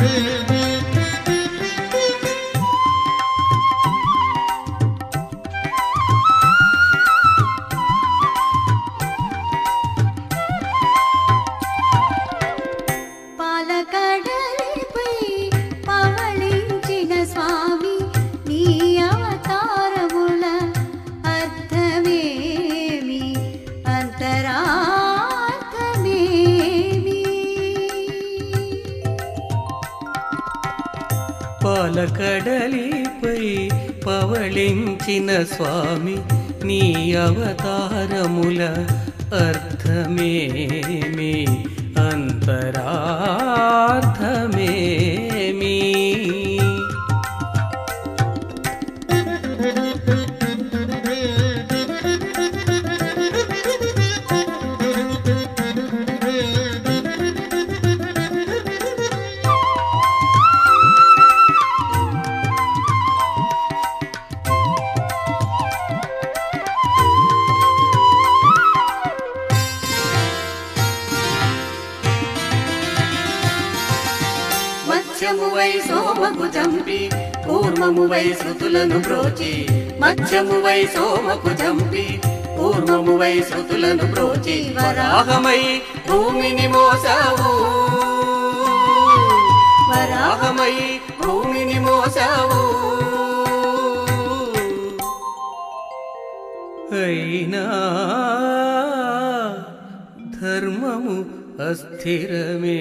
పాలకడలిపై పవళించిన స్వామి నీ అవతారముల అర్థమేమి అంతరార్థమేమి పాలకడలిపై పవళించిన స్వామి నీ అవతారముల అర్థమేమి అంతరార్థమేమి మత్స్యమువై సోమకు చంపి కూర్మమువై శృతులను బ్రోచి మత్స్యమువై సోమకు చంపి కూర్మమువై శృతులను బ్రోచి వరాహమై భూమిని మోసావు వరాహమై భూమిని మోసావు అయినా ధర్మము అస్థిరమే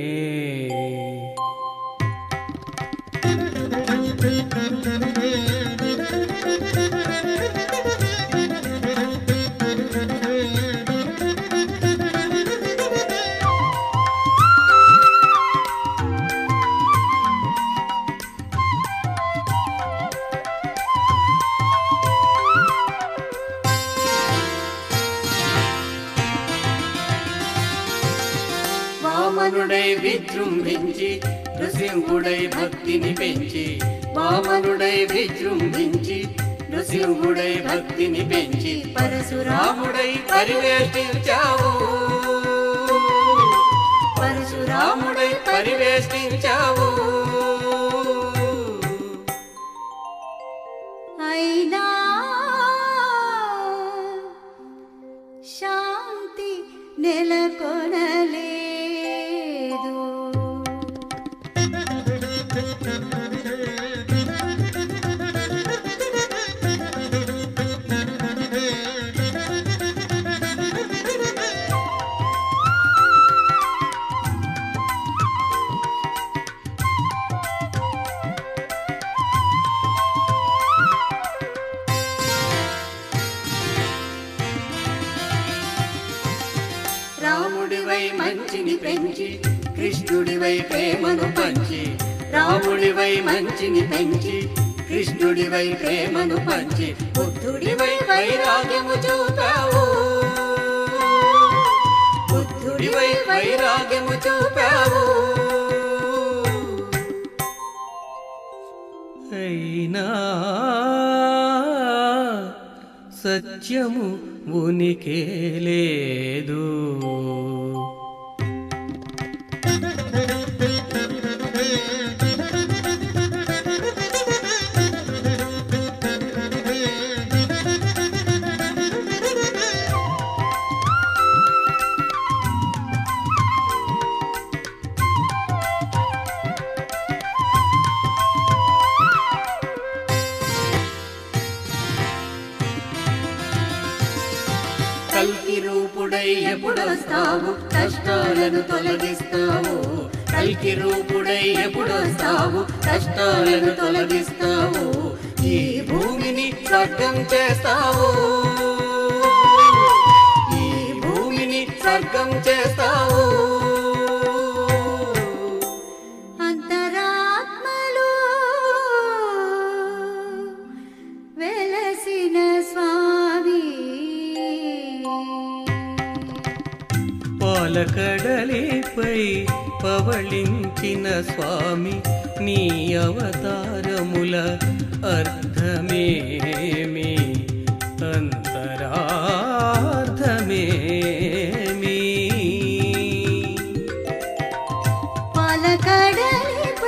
వామనుడై విజృంభించి నృసింహుడై భక్తిని పెంచి వామనుడై విజృంభించి నృసింహుడై భక్తిని పెంచి పరశురాముడై పరివేష్టించావు పరశురాముడై పరివేష్టించావు అయినా శాంతి నెలకొనలేదు రాముడివై మంచిని పెంచి కృష్ణుడివై ప్రేమను పంచి రాముడివై మంచిని పెంచి కృష్ణుడివై ప్రేమను పంచి బుద్ధుడివై వైరాగ్యము చూపావు బుద్ధుడివై వైరాగ్యము చూపావు అయినా సత్యము ఉనికే లేదు కల్కి రూపుడై ఎప్పుడొస్తావు కష్టాలను తొలగిస్తావు కల్కి రూపుడై ఎప్పుడొస్తావు కష్టాలను తొలగిస్తావు ఈ భూమిని స్వర్గం చేస్తావు ఈ భూమిని స్వర్గం చేస్తావు అంతరాత్మలో వెలసిన స్వామి పాలకడలిపై పవళించిన స్వామి నీ అవతారముల అర్థమేమి అంతరార్థమేమి పాలకడలిపై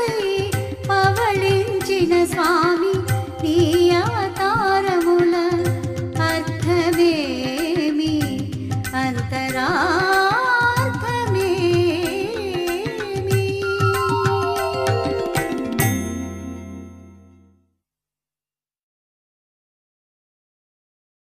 వెలసిన స్వామి నీ అవతారముల